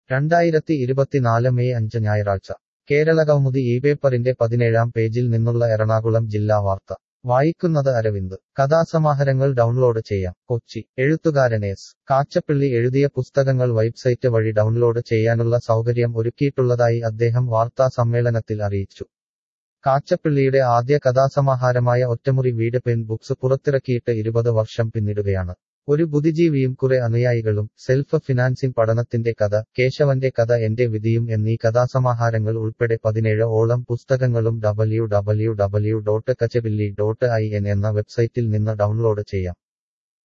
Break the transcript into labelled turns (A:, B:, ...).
A: രണ്ടായിരത്തി ഇരുപത്തിനാല് മെയ് അഞ്ച് ഞായറാഴ്ച കേരളകൗമുദി ഈ പേപ്പറിന്റെ പതിനേഴാം പേജിൽ നിന്നുള്ള എറണാകുളം ജില്ലാ വാർത്ത വായിക്കുന്നത് അരവിന്ദ് കഥാസമാഹാരങ്ങൾ ഡൗൺലോഡ് ചെയ്യാം കൊച്ചി എഴുത്തുകാരൻ എസ് കാച്ചപ്പിള്ളി എഴുതിയ പുസ്തകങ്ങൾ വെബ്സൈറ്റ് വഴി ഡൗൺലോഡ് ചെയ്യാനുള്ള സൗകര്യം ഒരുക്കിയിട്ടുള്ളതായി അദ്ദേഹം വാർത്താ സമ്മേളനത്തിൽ അറിയിച്ചു കാച്ചപ്പിള്ളിയുടെ ആദ്യ കഥാസമാഹാരമായ ഒറ്റമുറി വീട് പെൻ ബുക്സ് പുറത്തിറക്കിയിട്ട് ഇരുപത് വർഷം പിന്നിടുകയാണ് ഒരു ബുദ്ധിജീവിയും കുറെ അനുയായികളും സെൽഫ് ഫിനാൻസിംഗ് പഠനത്തിന്റെ കഥ കേശവന്റെ കഥ എന്റെ വിധിയും എന്നീ കഥാസമാഹാരങ്ങൾ ഉൾപ്പെടെ പതിനേഴ് ഓളം പുസ്തകങ്ങളും ഡബ്ല്യു ഡബ്ല്യു ഡബ്ല്യു ഡോട്ട് കച്ചപില്ലി ഡോട്ട് ഐ എൻ എന്ന വെബ്സൈറ്റിൽ നിന്ന് ഡൗൺലോഡ് ചെയ്യാം